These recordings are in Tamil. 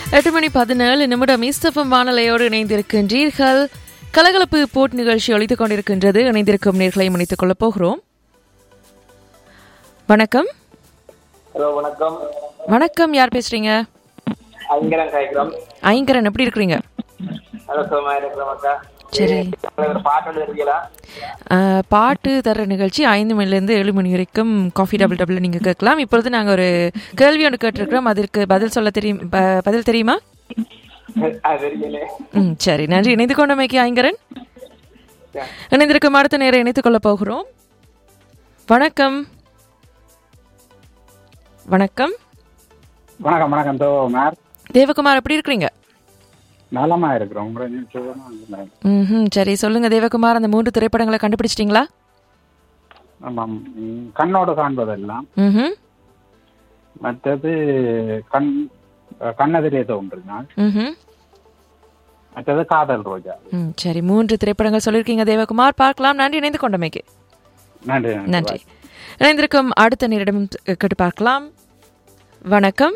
எட்டு மணி பதினேழு நிமிடம் ஈஸ்டஃபம் வானலையோடு இணைந்திருக்கின்றீர்கள் கலகலப்பு போட் நிகழ்ச்சி ஒழித்துக் கொண்டிருக்கின்றது இணைந்திருக்கும் நேர்களை இணைத்துக் கொள்ளப் போகிறோம் வணக்கம் ஹலோ வணக்கம் வணக்கம் யார் பேசுறீங்க ஐங்கரன் காய்க்கிறோம் ஐங்கரன் எப்படி இருக்கிறீங்க நல்ல சுகமா இருக்கிறோம் அக்கா சரி ஒரு பாட்டு எழுதுறீங்களா அஹ், பாட்டு தர்ற நிகழ்ச்சி ஐந்து மணிலேருந்து ஏழு மணி வரைக்கும் காஃபி டபுள் டபுள் நீங்கள் கேட்கலாம் இப்பொழுது நாங்கள் ஒரு கேள்வி ஒன்று கேட்டிருக்கிறோம் அதற்கு பதில் சொல்ல தெரியும் ப- பதில் தெரியுமா அது தெரியல ம் சரி நன்றி இணைந்து கொண்டமைக்கு ஐங்கரன் இணைந்திருக்கும் அடுத்த நேரம் இணைத்துக் கொள்ளப் போகிறோம் வணக்கம் வணக்கம் வணக்கம் வணக்கம் தோ மேர் தேவகுமார் எப்படி இருக்கிறீங்க நலமா இருக்கிறோம் உங்களை சுகமா இருக்கிறேன். ம் சரி சொல்லுங்க தேவகுமார் அந்த மூன்று திரைப்படங்களை கண்டுபிடிச்சிட்டிங்களா ஆமாம் ம், கண்ணோடு காண்பதெல்லாம் ம் மற்றது கண் கண்ணெதிரே தோன்றினாள் ம் மற்றது காதல் ரோஜா ம் சரி மூன்று திரைப்படங்கள் சொல்லியிருக்கீங்க தேவகுமார் பார்க்கலாம் நன்றி இணைந்து கொண்டமைக்கு நன்றி நன்றி இணைந்திருக்கும் அடுத்த நேரிடம் கேட்டு பார்க்கலாம் வணக்கம்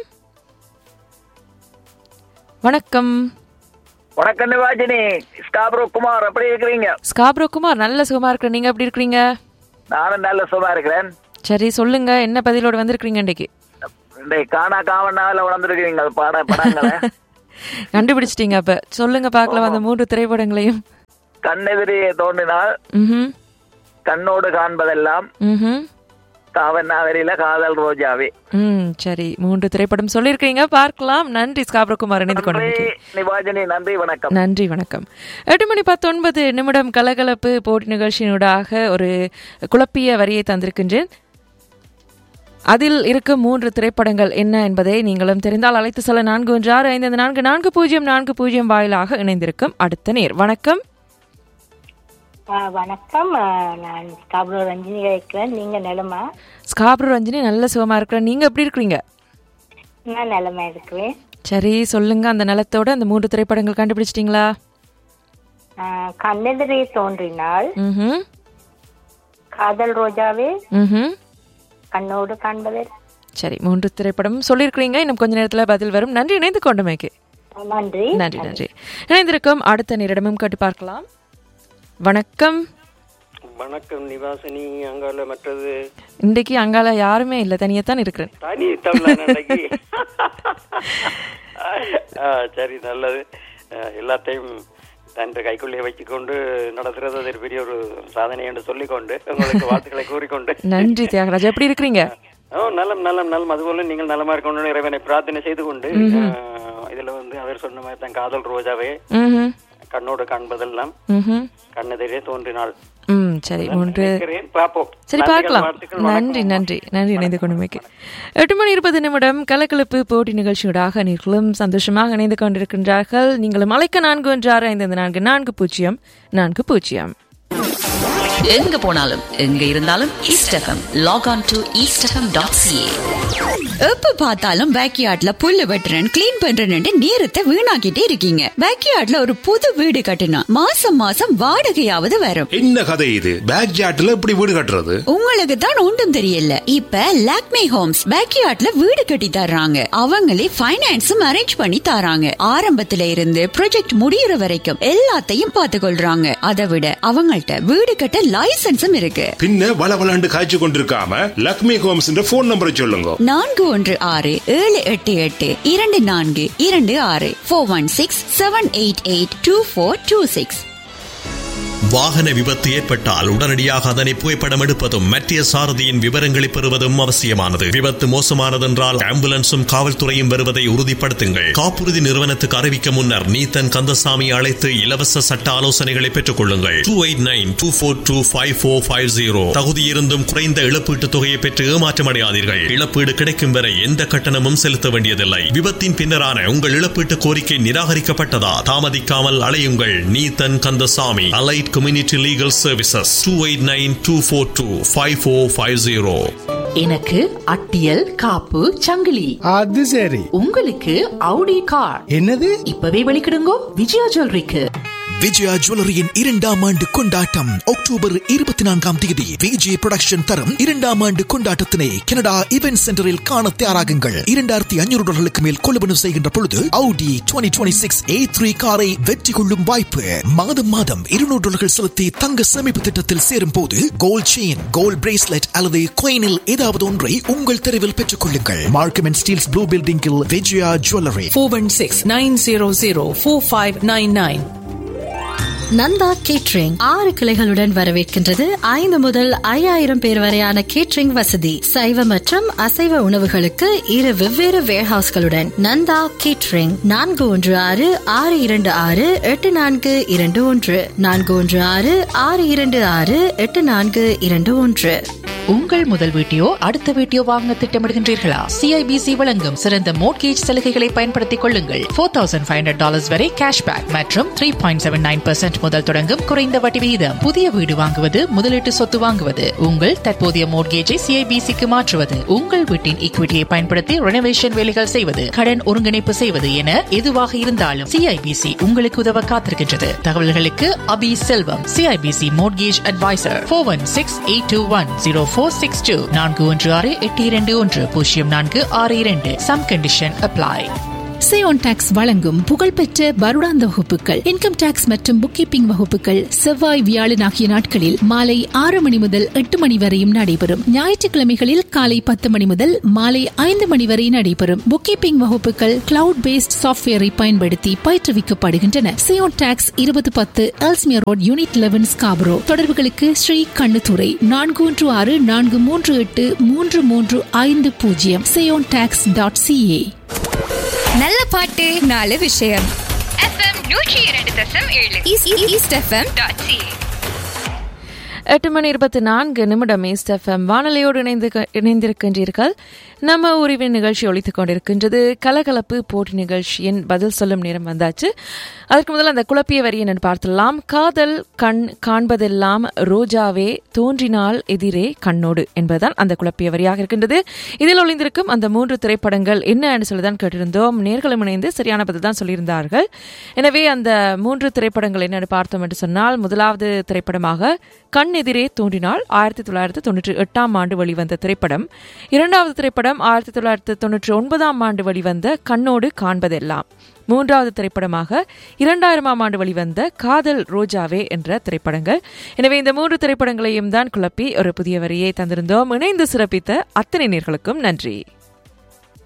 வணக்கம் வணக்கம் நிவாஜினி ஸ்காப்ரோ குமார் எப்படி இருக்கிறீங்க ஸ்காப்ரோ குமார் நல்ல சுகமா இருக்கிற நீங்க எப்படி இருக்கிறீங்க நானும் நல்ல சுகமா இருக்கிறேன் சரி சொல்லுங்க என்ன பதிலோட வந்திருக்கீங்க இன்னைக்கு இன்றைக்கு காணா காவனாவில் வளர்ந்துருக்கிறீங்க அது பாட படங்களை கண்டுபிடிச்சிட்டீங்க அப்ப சொல்லுங்க பார்க்கலாம் அந்த மூன்று திரைப்படங்களையும் கண்ணெதிரே தோன்றினால் ம்ஹும் கண்ணோடு காண்பதெல்லாம் ம்ஹும் காவநாகரியில காதல் ரோஜாவே ம் சரி மூன்று திரைப்படம் சொல்லியிருக்கீங்க பார்க்கலாம் நன்றி ஸ்காப்ரோ குமார் இணைந்து நன்றி கொண்டு நிவாஜினி நன்றி வணக்கம் நன்றி வணக்கம் எட்டு மணி பத்தொன்பது நிமிடம் கலகலப்பு போட்டி நிகழ்ச்சியினூடாக ஒரு குழப்பிய வரியை தந்திருக்கின்றேன் அதில் இருக்கும் மூன்று திரைப்படங்கள் என்ன என்பதை நீங்களும் தெரிந்தால் அழைத்து செல்ல நான்கு ஒன்று ஆறு ஐந்து நான்கு நான்கு பூஜ்ஜியம் நான்கு பூஜ்ஜியம் வாயிலாக இணைந்திருக்கும் அடுத்த நேர் வணக்கம் ஆ, வணக்கம் ஆ, நான் ஸ்காப்ரோ ரஞ்சினி இருக்கிறேன் நீங்க நிலமா ஸ்காப்ரோ ரஞ்சினி நல்ல சுகமா இருக்கிறேன் நீங்க எப்படி இருக்கிறீங்க நான் நிலமா இருக்கிறேன் சரி சொல்லுங்க அந்த நிலத்தோட அந்த மூன்று திரைப்படங்கள் கண்டுபிடிச்சிட்டீங்களா ஆ, கண்ணெதிரே தோன்றினால் ம் காதல் ரோஜாவே ம் கண்ணோடு காண்பதே சரி மூன்று திரைப்படமும் சொல்லியிருக்கிறீங்க இன்னும் கொஞ்ச நேரத்தில் பதில் வரும் நன்றி இணைந்து கொண்டமைக்கு நன்றி நன்றி நன்றி இணைந்திருக்கும் அடுத்த நேரிடமும் கேட்டு பார்க்கலாம் வணக்கம் வணக்கம் நிவாசினி அங்கால மற்றது இன்றைக்கு அங்கால யாருமே இல்லை தனியத்தான் இருக்கிறேன் தனி தமிழன் அன்னைக்கு ஆ, சரி நல்லது ஆ, எல்லாத்தையும் தன் கைக்குள்ளே வச்சுக்கொண்டு நடத்துறது அது ஒரு பெரிய ஒரு சாதனை என்று சொல்லிக்கொண்டு உங்களுக்கு வாழ்த்துக்களை கூறிக்கொண்டு நன்றி தியாகராஜ் எப்படி இருக்கிறீங்க ஓ நலம் நலம் நலம் அதுபோல நீங்கள் நலமா இருக்கணும் இறைவனை பிரார்த்தனை செய்து கொண்டு ஆ, இதுல வந்து அவர் சொன்ன மாதிரி தான் காதல் ரோஜாவே ம்ஹும். கண்ணோடு காண்பதெல்லாம் ம்ஹும். கண்ணெதிரே தோன்றினாள் ம் சரி மூன்று நினைக்கிறேன். பார்ப்போம் சரி நன்றிகள், பார்க்கலாம் வாழ்த்துக்கள், நன்றி வணக்கம். நன்றி நன்றி இணைந்து கொண்டுமைக்கு எட்டு மணி இருபது நிமிடம் கலக்கலப்பு போட்டி நிகழ்ச்சியூடாக நீங்களும் சந்தோஷமாக இணைந்து கொண்டிருக்கின்றார்கள் நீங்களும் அழைக்க நான்கு ஒன்று ஆறு ஐந்து ஐந்து நான்கு நான்கு பூஜ்ஜியம் நான்கு பூஜ்ஜியம் எங்க போனாலும் எங்க இருந்தாலும் east FM log on to east FM dot CA எப்ப பார்த்தாலும் பேக்யார்ட்ல புல்லு வெட்டுறேன் கிளீன் பண்றேன்னு நேரத்தை வீணாக்கிட்டே இருக்கீங்க பேக்யார்ட்ல ஒரு புது வீடு கட்டினா மாசம் மாசம் வாடகையாவது வரும் என்ன கதை இது பேக் ஜாட்ல இப்படி வீடு கட்டுறது உங்களுக்கு தான் ஒன்றும் தெரியல இப்ப லாக்மே ஹோம்ஸ் பேக்யார்ட்ல வீடு கட்டி தர்றாங்க அவங்களே ஃபைனான்ஸும் அரேஞ்ச் பண்ணி தராங்க ஆரம்பத்துல இருந்து ப்ராஜெக்ட் முடியற வரைக்கும் எல்லாத்தையும் பார்த்து கொள்றாங்க அதை விட அவங்கள்ட்ட வீடு கட்ட லைசன்ஸும் இருக்கு பின்ன வள வளண்டு காய்ச்சி கொண்டிருக்காம லக்ஷ்மி ஹோம்ஸ் போன் நம்பரை சொல்லுங்க நான்கு ஒன்று ஆறு ஏழு எட்டு எட்டு இரண்டு நான்கு இரண்டு ஆறு four one six seven eight eight two four two six வாகன விபத்து ஏற்பட்டால் உடனடியாக அதனை புகைப்படம் எடுப்பதும் மத்திய சாரதியின் விவரங்களை பெறுவதும் அவசியமானது விபத்து மோசமானதென்றால் ஆம்புலன்ஸும் காவல்துறையும் வருவதை உறுதிப்படுத்துங்கள் காப்புறுதி நிறுவனத்துக்கு அறிவிக்க முன்னர் நீத்தன் கந்தசாமி அழைத்து இலவச சட்ட ஆலோசனைகளை பெற்றுக் கொள்ளுங்கள் two eight nine two four two five four five zero தகுதியிருந்தும் குறைந்த இழப்பீட்டுத் தொகையை பெற்று ஏமாற்றமடையாதீர்கள் இழப்பீடு கிடைக்கும் வரை எந்த கட்டணமும் செலுத்த வேண்டியதில்லை விபத்தின் பின்னரான உங்கள் இழப்பீட்டு கோரிக்கை நிராகரிக்கப்பட்டதா தாமதிக்காமல் அலையுங்கள் Neethan Kandasamy allied community legal services two eight nine two four two five four five zero எனக்கு அட்டியல் காப்பு சங்கிலி அது சரி உங்களுக்கு அவுடி கார் என்னது இப்பவே வெளிக்கிடுங்கோ விஜயா ஜுவல்லரிக்கு விஜயா ஜுவல்லரியின் இரண்டாம் ஆண்டு கொண்டாட்டம் அக்டோபர் இருபத்தி நான்காம் தேதி விஜய் புரொடக்ஷன் தரும் இரண்டாம் ஆண்டு கொண்டாட்டத்தினை கனடா இவென்ட் சென்டரில் காண தயாராகுங்கள் இரண்டாயிரத்தி ஐநூறு டாலர்களுக்கு மேல் கொள்வனவு செய்கின்ற பொழுது Audi twenty twenty six A three காரை வெற்றி கொள்ளும் வாய்ப்பு மாதம் மாதம் இருநூறு டாலர்கள் செலுத்தி தங்க சேமிப்பு திட்டத்தில் சேரும் போது கோல்ட் செயின் கோல்ட் பிரேஸ்லெட் அல்லது கோயினில் ஏதாவது ஒன்றை உங்கள் தெருவில் பெற்றுக் கொள்ளுங்கள் மார்க்கம் அண்ட் ஸ்டீல்ஸ் ப்ளூ பில்டிங்கில் Vijaya jewellery four one six nine zero zero four five nine nine Nanda catering ஆறு கிளைகளுடன் வரவேற்கின்றது ஐந்து முதல் ஐயாயிரம் பேர் வரையான கேட்ரிங் வசதி சைவ மற்றும் அசைவ உணவுகளுக்கு இரு வெவ்வேறு வேர்ஹவுஸ்களுடன் நந்தா கேட்ரிங் நான்கு ஒன்று ஆறு ஆறு இரண்டு ஆறு எட்டு நான்கு இரண்டு ஒன்று நான்கு ஒன்று ஆறு ஆறு இரண்டு ஆறு எட்டு நான்கு இரண்டு ஒன்று உங்கள் முதல் வீட்டையோ அடுத்த வீட்டையோ வாங்க திட்டமிடுகின்றீர்களா சிஐபிசி வழங்கும் சிறந்த மோட்கேஜ் சலுகைகளை பயன்படுத்திக் கொள்ளுங்கள் four thousand five hundred dollars வரை கேஷ்பேக் மற்றும் த்ரீ பாயிண்ட் செவன் நைன் முதல் தொடங்கும் குறைந்த வட்டி விகிதம் புதிய வீடு வாங்குவது முதலீட்டு சொத்து வாங்குவது உங்கள் தற்போதைய மோட்கேஜை சிஐபிசிக்கு மாற்றுவது உங்கள் வீட்டின் ஈக்விட்டியை பயன்படுத்தி ரெனோவேஷன் வேலைகள் செய்வது கடன் ஒருங்கிணைப்பு செய்வது என எதுவாக இருந்தாலும் சிஐபிசி உங்களுக்கு உதவ காத்திருக்கின்றது தகவல்களுக்கு Abi Selvam CIBC mortgage adviser four one six eight two one zero four six two நான்கு ஒன்று ஆறு எட்டு இரண்டு ஒன்று பூஜ்ஜியம் நான்கு ஆறு இரண்டு some condition apply Seyon tax வழங்கும் புகழ்பெற்ற வருடாந்த வகுப்புகள் இன்கம் டாக்ஸ் மற்றும் புக் கீப்பிங் வகுப்புகள் செவ்வாய் வியாழன் ஆகிய நாட்களில் மாலை ஆறு மணி முதல் எட்டு மணி வரையும் நடைபெறும் ஞாயிற்றுக்கிழமைகளில் காலை பத்து மணி முதல் மாலை ஐந்து மணி வரை நடைபெறும் புக் கீப்பிங் வகுப்புகள் கிளவுட் பேஸ்ட் சாஃப்ட்வேரை பயன்படுத்தி பயிற்றுவிக்கப்படுகின்றன சேயோன் டாக்ஸ் இருபது பத்து Ellesmere road unit eleven Scarborough தொடர்புகளுக்கு ஸ்ரீ கண்ணுத்துறை நான்கு ஒன்று ஆறு நான்கு மூன்று எட்டு மூன்று மூன்று ஐந்து பூஜ்ஜியம் சேயோன் டாக்ஸ் டாட் சிஏ நல்ல பாட்டு நாலு விஷயம் எஃப்எம் நூற்றி இரண்டு தசம் ஏழு ஈஸ்ட் எஃப்எம் டாட் சி எட்டு மணி இருபத்தி நான்கு நிமிடம் ஈஸ்ட் எஃப்எம் வானொலியோடு இணைந்து இணைந்திருக்கின்றீர்கள் நம்ம உரிவின் நிகழ்ச்சி ஒழித்துக் கொண்டிருக்கின்றது கலகலப்பு போட்டி நிகழ்ச்சியின் பதில் சொல்லும் நேரம் வந்தாச்சு அதற்கு முதல் அந்த குழப்பிய வரி என்னன்னு பார்த்துடலாம் காதல் கண் காண்பதெல்லாம் ரோஜாவே தோன்றினால் எதிரே கண்ணோடு என்பதுதான் அந்த குழப்பிய வரியாக இருக்கின்றது இதில் ஒளிந்திருக்கும் அந்த மூன்று திரைப்படங்கள் என்ன என்று சொல்லிதான் கேட்டிருந்தோம் நேர்களும் இணைந்து சரியான பதில் தான் சொல்லியிருந்தார்கள் எனவே அந்த மூன்று திரைப்படங்கள் என்னென்னு பார்த்தோம் என்று சொன்னால் முதலாவது திரைப்படமாக கண் எதிரே தோன்றினால் ஆயிரத்தி தொள்ளாயிரத்தி தொண்ணூற்றி எட்டாம் ஆண்டு வெளிவந்த திரைப்படம் இரண்டாவது திரைப்படம் ஆயிரத்தி தொள்ளாயிரத்தி தொண்ணூற்றி ஒன்பதாம் ஆண்டு வெளிவந்த கண்ணோடு காண்பதெல்லாம் மூன்றாவது திரைப்படமாக இரண்டாயிரமாம் ஆண்டு வெளிவந்த காதல் ரோஜாவே என்ற திரைப்படங்கள் எனவே இந்த மூன்று திரைப்படங்களையும் தான் குழப்பி ஒரு புதிய வரியை தந்திருந்தோம் இணைந்து சிறப்பித்த அத்தனை நேர்களுக்கும் நன்றி